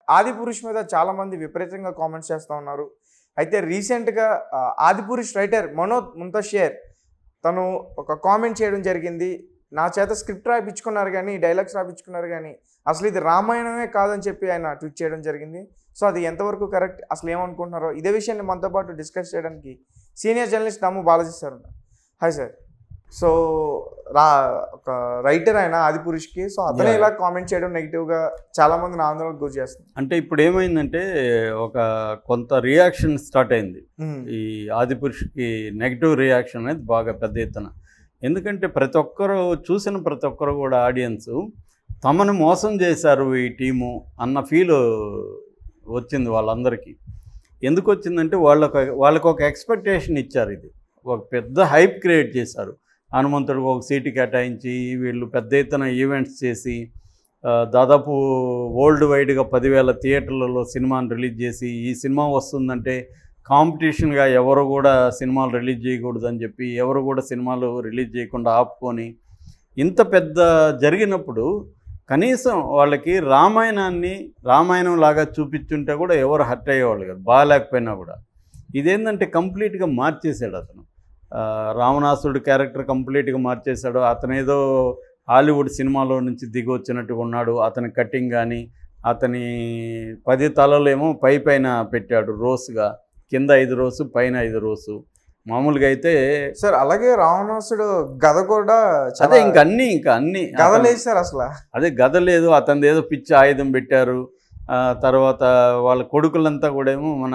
ఆది పురుష్ మీద చాలా మంది విపరీతంగా కామెంట్స్ చేస్తూ ఉన్నారు అయితే రీసెంట్గా ఆ, ఆది పురుష్ రైటర్ మనోజ్ ముంతషేర్ తను ఒక కామెంట్ చేయడం జరిగింది నా చేత స్క్రిప్ట్ రాయించుకున్నారు కానీ డైలాగ్స్ రాయించుకున్నారు కానీ అసలు ఇది రామాయణమే కాదని చెప్పి ఆయన ట్వీట్ చేయడం జరిగింది సో అది ఎంతవరకు కరెక్ట్ అసలు ఏమనుకుంటున్నారో ఇదే విషయాన్ని మనతో పాటు డిస్కస్ చేయడానికి senior journalist Dammu Balaji sir ఉన్నారు హాయ్ సార్ సో రా ఒక రైటర్ ఆయన ఆది పురుష్కి సో అతనే Yeah. ఇలా కామెంట్ చేయడం నెగిటివ్గా చాలా మందిని ఆందోళనకు గురి చేస్తుంది అంటే ఇప్పుడు ఏమైందంటే ఒక కొంత రియాక్షన్ స్టార్ట్ అయింది ఈ ఆదిపురుషుకి నెగిటివ్ రియాక్షన్ అనేది బాగా పెద్ద ఎత్తున ఎందుకంటే ప్రతి ఒక్కరు చూసిన ప్రతి ఒక్కరు కూడా ఆడియన్స్ తమను మోసం చేశారు ఈ టీము అన్న ఫీల్ వచ్చింది వాళ్ళందరికీ ఎందుకు వచ్చిందంటే వాళ్ళకు వాళ్ళకు ఒక ఎక్స్పెక్టేషన్ ఇచ్చారు ఇది ఒక పెద్ద హైప్ క్రియేట్ చేశారు హనుమంతుడికి ఒక సీటు కేటాయించి వీళ్ళు పెద్ద ఎత్తున ఈవెంట్స్ చేసి ఆ, దాదాపు వరల్డ్ వైడ్గా పదివేల థియేటర్లలో సినిమాను రిలీజ్ చేసి ఈ సినిమా వస్తుందంటే కాంపిటీషన్గా ఎవరు కూడా సినిమాలు రిలీజ్ చేయకూడదు అని చెప్పి ఎవరు కూడా సినిమాలు రిలీజ్ చేయకుండా ఆపుకొని ఇంత పెద్ద జరిగినప్పుడు కనీసం వాళ్ళకి రామాయణాన్ని రామాయణం లాగా చూపించుంటే కూడా ఎవరు హర్ట్ అయ్యేవాళ్ళు కాదు బాగాలేకపోయినా కూడా ఇదేంటంటే కంప్లీట్గా మార్చేశాడు అతను ఆ, రావణాసురుడు క్యారెక్టర్ కంప్లీట్గా మార్చేశాడు అతనేదో హాలీవుడ్ సినిమాలో నుంచి దిగి వచ్చినట్టుగా ఉన్నాడు అతని కటింగ్ కానీ అతని పది తలలేమో పై పైన పెట్టాడు రోస్గా కింద ఐదు రోజు పైన ఐదు రోజు మామూలుగా అయితే సార్ అలాగే రావణాసుడు గద కూడా చాలా అదే ఇంక అన్నీ ఇంకా అన్నీ గద అతను- లేదు సార్ అసలు అదే గద లేదు అతనిది ఏదో పిచ్చి ఆయుధం పెట్టారు ఆ, తర్వాత వాళ్ళ కొడుకులంతా కూడా ఏమో మన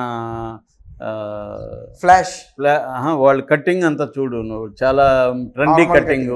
ఆ, ఫ్లాష్ ప్లా- ఆహా, వాళ్ళ కట్టింగ్ అంతా చూడు నువ్వు చాలా ట్రెండీ Normal కట్టింగ్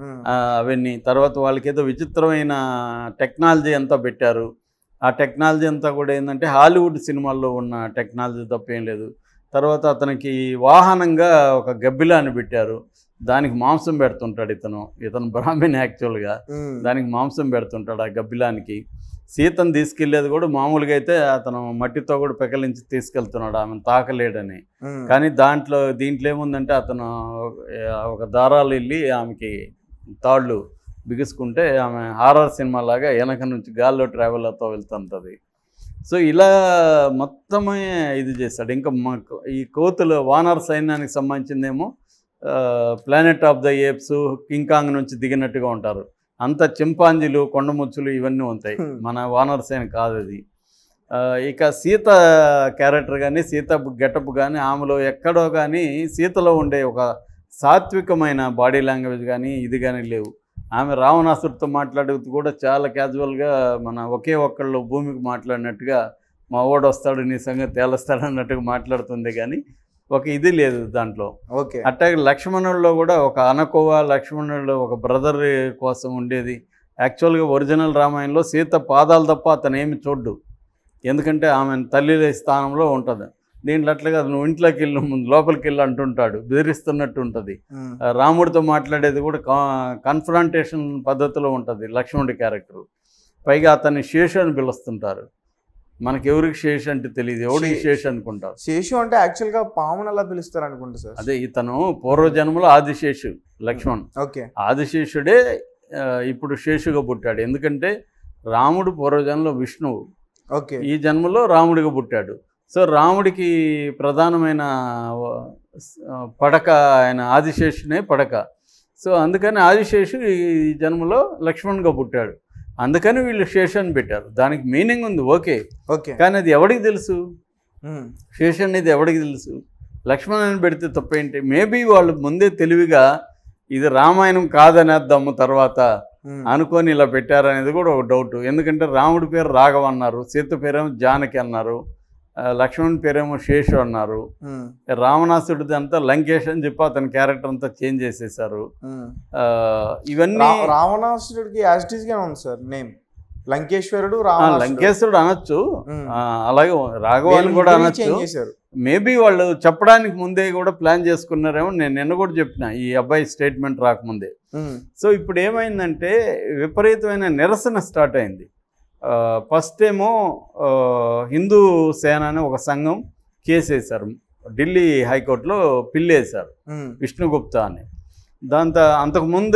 అవన్నీ తర్వాత వాళ్ళకి ఏదో విచిత్రమైన టెక్నాలజీ అంతా పెట్టారు ఆ టెక్నాలజీ అంతా కూడా ఏంటంటే హాలీవుడ్ సినిమాల్లో ఉన్న టెక్నాలజీ తప్ప ఏం లేదు తర్వాత అతనికి వాహనంగా ఒక గబ్బిలాన్ని పెట్టారు దానికి మాంసం పెడుతుంటాడు ఇతను ఇతను బ్రాహ్మణ్ యాక్చువల్గా దానికి మాంసం పెడుతుంటాడు ఆ గబ్బిలానికి సీతను తీసుకెళ్లేది కూడా మామూలుగా అయితే అతను మట్టితో కూడా పెకలించి తీసుకెళ్తున్నాడు ఆమెను తాకలేడని కానీ దాంట్లో దీంట్లో ఏముందంటే అతను ఆ, ఒక దారాలు వెళ్ళి ఆమెకి తాళ్ళు బిగుసుకుంటే ఆమె హారర్ సినిమా లాగా వెనక నుంచి గాల్లో ట్రావెల్ అవుతూ వెళ్తుంటుంది సో ఇలా మొత్తమే ఇది చేస్తాడు ఇంకా మాకు ఈ కోతులు వానర్ సైన్యానికి సంబంధించిందేమో planet of the apes King Kong నుంచి దిగినట్టుగా ఉంటారు అంత చింపాంజీలు కొండముచ్చులు ఇవన్నీ ఉంటాయి Hmm. మన వానర్ సైన్ కాదు అది ఆ, ఇక సీత క్యారెక్టర్ కానీ సీత గెటప్ కానీ ఆమెలో ఎక్కడో కానీ సీతలో ఉండే ఒక సాత్వికమైన బాడీ లాంగ్వేజ్ కానీ ఇది కానీ లేవు ఆమె రావణాసుడితో మాట్లాడుతూ కూడా చాలా క్యాజువల్గా మన ఒకే ఒక్కళ్ళు భూమికి మాట్లాడినట్టుగా మా ఓడు వస్తాడు నీ సంగతి తేలస్తాడు అన్నట్టుగా మాట్లాడుతుంది కానీ ఒక ఇది లేదు దాంట్లో ఓకే అట్లాగే లక్ష్మణుల్లో కూడా ఒక అనకోవ లక్ష్మణుడు ఒక బ్రదర్ కోసం ఉండేది యాక్చువల్గా ఒరిజినల్ రామాయణంలో సీత పాదాలు తప్ప అతను ఏమి చూడ్డు ఎందుకంటే ఆమె తల్లి స్థానంలో ఉంటుంది దీంట్లో అట్లాగా నువ్వు ఇంట్లోకి వెళ్ళు ముందు లోపలికి వెళ్ళి అంటుంటాడు బెదిరిస్తున్నట్టు ఉంటుంది ఆ రాముడితో మాట్లాడేది కూడా కన్ఫ్రంటేషన్ పద్ధతిలో ఉంటుంది లక్ష్మణుడి క్యారెక్టర్ పైగా అతన్ని శేషు అని పిలుస్తుంటారు మనకి ఎవరికి శేషు అంటే తెలియదు ఎవరికి శే- శేషు అనుకుంటారు శేషు అంటే యాక్చువల్ గా పామును అలా పిలుస్తారు అనుకుంటా సార్ అదే ఇతను పూర్వజన్మలో ఆదిశేషు లక్ష్మణ్ ఓకే ఆదిశేషుడే ఆ, ఇప్పుడు శేషుగా పుట్టాడు ఎందుకంటే రాముడు పూర్వజన్మలో విష్ణువు ఓకే ఈ జన్మలో రాముడిగా పుట్టాడు సో రాముడికి ప్రధానమైన ఆ, పడక ఆయన ఆదిశేషునే పడక సో అందుకని ఆదిశేషు ఈ జన్మలో లక్ష్మణ్గా పుట్టాడు అందుకని వీళ్ళు శేషు అని పెట్టారు దానికి మీనింగ్ ఉంది ఓకే ఓకే కానీ అది ఎవడికి తెలుసు ఉమ్, శేషు అనేది ఎవడికి తెలుసు లక్ష్మణ్ అని పెడితే తప్పేంటి మేబీ వాళ్ళు ముందే తెలివిగా ఇది రామాయణం కాదనేద్దాము తర్వాత ఉమ్, అనుకొని ఇలా పెట్టారనేది కూడా ఒక డౌట్ ఎందుకంటే రాముడి పేరు రాఘవ అన్నారు సీత పేరేమో జానకి అన్నారు ఆ, లక్ష్మణ్ పేరేమో శేషు అన్నారు ఉమ్, రావణాసుడిది అంతా లంకేష్ అని చెప్పి అతని క్యారెక్టర్ అంతా చేంజ్ చేసేసారు ఉమ్. ఆ, ఇవన్నీ రా- రావణాసురుడికి యాజిటీస్ గానే ఉంది సార్ నేమ్ లంకేశ్వరుడు ఆ, రావణాసురుడు లంకేశ్వరుడు అనొచ్చు ఉమ్. ఆ, అలాగే రాఘవ అని కూడా వీళ్ళు అనొచ్చు చేంజ్ చేశారు మేబీ వాళ్ళు చెప్పడానికి ముందే కూడా ప్లాన్ చేసుకున్నారేమో నేను నిన్న కూడా చెప్పిన ఈ అబ్బాయి స్టేట్మెంట్ రాకముందే ఉమ్, సో ఇప్పుడు ఏమైందంటే విపరీతమైన నిరసన స్టార్ట్ అయింది ఆ, ఫస్ట్ ఏమో ఆ, హిందూ సేన అని ఒక సంఘం కేసు వేశారు ఢిల్లీ హైకోర్టులో పిల్లి వేశారు ఉమ్, విష్ణుగుప్తా అని దాంతో అంతకుముందు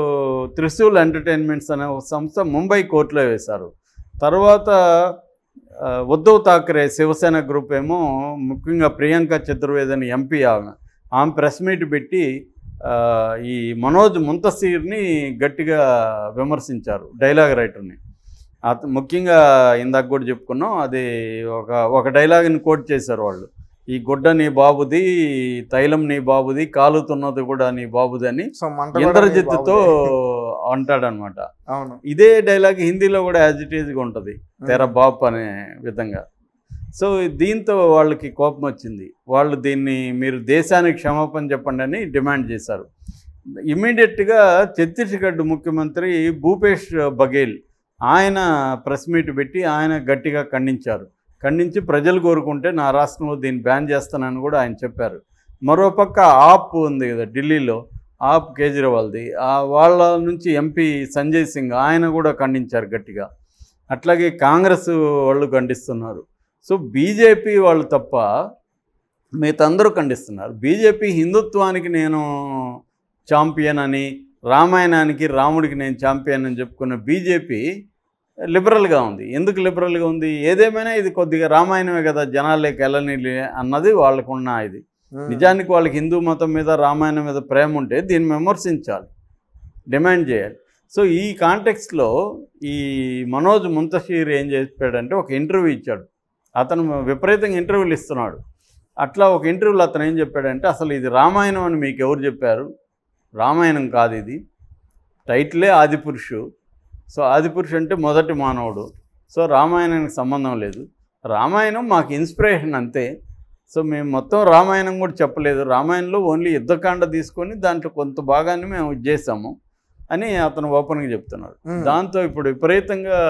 త్రిశూల్ ఎంటర్టైన్మెంట్స్ అనే ఒక సంస్థ ముంబై కోర్టులో వేశారు తర్వాత ఆ, ఉద్ధవ్ ఠాక్రే శివసేన గ్రూప్ ఏమో ముఖ్యంగా ప్రియాంక చతుర్వేది అని ఎంపీ ఆమె ఆమె ప్రెస్ మీట్ పెట్టి ఆ, ఈ మనోజ్ ముంతసీర్ని గట్టిగా విమర్శించారు డైలాగ్ రైటర్ని అత ముఖ్యంగా ఇందాక కూడా చెప్పుకున్నాం అది ఒక ఒక డైలాగ్ని కోట్ చేశారు వాళ్ళు ఈ గుడ్డ నీ బాబుది తైలం నీ బాబుది కాలుతున్నది కూడా నీ బాబుది అని సో మంట కూడా ఇంద్రజిత్తుతో బాగుంది. అంటాడనమాట అవును ఇదే డైలాగ్ హిందీలో కూడా యాజ్ ఇట్ ఈజ్గా ఉంటుంది తెర బాప్ అనే విధంగా సో దీంతో వాళ్ళకి కోపం వచ్చింది వాళ్ళు దీన్ని మీరు దేశానికి క్షమాపణ చెప్పండి అని డిమాండ్ చేశారు ఇమీడియట్గా ఛత్తీస్గఢ్ ముఖ్యమంత్రి భూపేష్ బఘేల్ ఆయన ప్రెస్ మీట్ పెట్టి ఆయన గట్టిగా ఖండించారు ఖండించి ప్రజలు కోరుకుంటే నా రాష్ట్రంలో దీన్ని బ్యాన్ చేస్తానని కూడా ఆయన చెప్పారు మరోపక్క ఆప్ ఉంది కదా ఢిల్లీలో ఆప్ కేజ్రీవాల్ది ఆ వాళ్ళ నుంచి ఎంపీ సంజయ్ సింగ్ ఆయన కూడా ఖండించారు గట్టిగా అట్లాగే కాంగ్రెస్ వాళ్ళు ఖండిస్తున్నారు సో బీజేపీ వాళ్ళు తప్ప మిగతా అందరూ ఖండిస్తున్నారు బీజేపీ హిందుత్వానికి నేను ఛాంపియన్ అని రామాయణానికి రాముడికి నేను ఛాంపియన్ అని చెప్పుకున్న బీజేపీ లిబరల్గా ఉంది ఎందుకు లిబరల్గా ఉంది ఏదేమైనా ఇది కొద్దిగా రామాయణమే కదా జనాల్లోకి వెళ్ళని అన్నది వాళ్ళకున్న ఇది ఉమ్. నిజానికి వాళ్ళకి హిందూ మతం మీద రామాయణం మీద ప్రేమ ఉంటే దీన్ని విమర్శించాలి డిమాండ్ చేయాలి సో ఈ కాంటెక్స్ట్లో ఈ మనోజ్ ముంతషీర్ ఏం చెప్పాడంటే ఒక ఇంటర్వ్యూ ఇచ్చాడు అతను విపరీతంగా ఇంటర్వ్యూలు ఇస్తున్నాడు అట్లా ఒక ఇంటర్వ్యూలో అతను ఏం చెప్పాడంటే అసలు ఇది రామాయణం అని మీకు ఎవరు చెప్పారు రామాయణం కాదు ఇది టైటిలే ఆదిపురుషు సో ఆదిపురుషు అంటే మొదటి మానవుడు సో రామాయణానికి సంబంధం లేదు రామాయణం మాకు ఇన్స్పిరేషన్ అంతే సో మేము మొత్తం రామాయణం కూడా చెప్పలేదు రామాయణంలో ఓన్లీ యుద్ధకాండ తీసుకొని దాంట్లో కొంత భాగాన్ని మేము ఇది చేసాము అని అతను ఓపెన్గా చెప్తున్నాడు ఉమ్. దాంతో ఇప్పుడు విపరీతంగా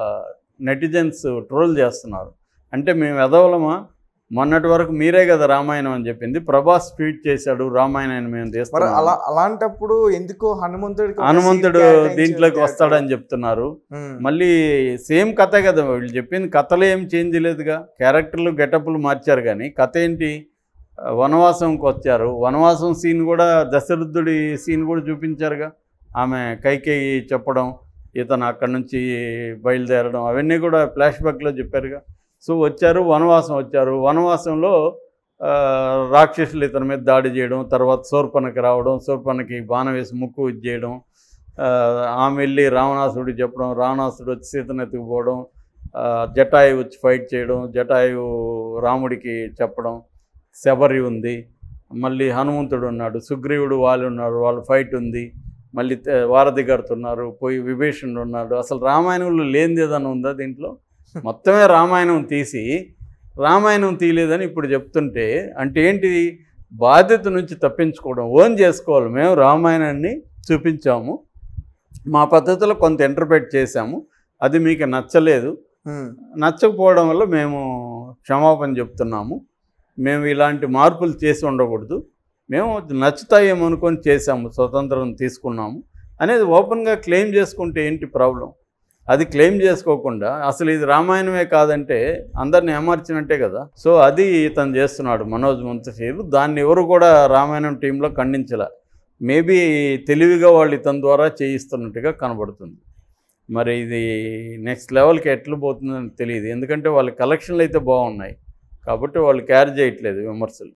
నెటిజన్స్ ట్రోల్ చేస్తున్నారు అంటే మేము ఎదవలమా మొన్నటి వరకు మీరే కదా రామాయణం అని చెప్పింది ప్రభాస్ ట్వీట్ చేశాడు రామాయణాన్ని మేము మరి తీస్తాం అలా అలాంటప్పుడు ఎందుకు హనుమంతుడికి ఒక హనుమంతుడు scene కేటాయించి దీంట్లోకి ఉంది వస్తాడని చెప్తున్నారు ఉమ్. మళ్ళీ సేమ్ కథ కదా వీళ్ళు చెప్పింది కథలో ఏం చేంజ్ లేదుగా క్యారెక్టర్లు గెటప్లు మార్చారు కానీ కథ ఏంటి ఆ, వనవాసంకి వచ్చారు వనవాసం సీన్ కూడా దశరథుడి సీన్ కూడా చూపించారుగా ఆమె కైకేయి చెప్పడం ఇతను అక్కడి నుంచి బయలుదేరడం అవన్నీ కూడా ఫ్లాష్ బ్యాక్లో చెప్పారుగా సో వచ్చారు వనవాసం వచ్చారు వనవాసంలో ఆ, రాక్షసులు ఇతని మీద దాడి చేయడం తర్వాత శూర్పణకి రావడం శూర్పణకి బాణం వేసి ముక్కు ఇది చేయడం ఆ, ఆమె వెళ్ళి రావణాసుడు చెప్పడం రావణాసుడు వచ్చి సీతను ఎత్తుకుపోవడం ఆ, జటాయు వచ్చి ఫైట్ చేయడం జటాయు రాముడికి చెప్పడం శబరి ఉంది మళ్ళీ హనుమంతుడు ఉన్నాడు సుగ్రీవుడు వాళ్ళు ఉన్నారు వాళ్ళు ఫైట్ ఉంది మళ్ళీ తే- వారధి కడుతున్నారు పోయి విభీషణుడు ఉన్నాడు అసలు రామాయణంలో లేనిది ఏదైనా ఉందా దీంట్లో మొత్తమే రామాయణం తీసి రామాయణం తీయలేదని ఇప్పుడు చెప్తుంటే అంటే ఏంటి బాధ్యత నుంచి తప్పించుకోవడం ఓన్ చేసుకోవాలి మేము రామాయణాన్ని చూపించాము మా పద్ధతిలో కొంత ఇంటర్ప్రెట్ చేశాము అది మీకు నచ్చలేదు ఉమ్. నచ్చకపోవడం వల్ల మేము క్షమాపణ చెప్తున్నాము మేము ఇలాంటి మార్పులు చేసి ఉండకూడదు మేము నచ్చుతాయేమో అనుకొని చేసాము స్వతంత్రం తీసుకున్నాము అనేది ఓపెన్గా క్లెయిమ్ చేసుకుంటే ఏంటి ప్రాబ్లం అది క్లెయిమ్ చేసుకోకుండా అసలు ఇది రామాయణమే కాదంటే అందరిని ఏమార్చినట్టే కదా సో అది ఇతను చేస్తున్నాడు మనోజ్ ముంతషీర్ దాన్ని ఎవరు కూడా రామాయణం టీంలో ఖండించలే మేబీ తెలివిగా వాళ్ళు ఇతని ద్వారా చేయిస్తున్నట్టుగా కనబడుతుంది మరి ఇది నెక్స్ట్ లెవెల్కి ఎట్లా పోతుందని తెలియదు ఎందుకంటే వాళ్ళ కలెక్షన్లు అయితే బాగున్నాయి కాబట్టి వాళ్ళు క్యారీ చేయట్లేదు విమర్శలు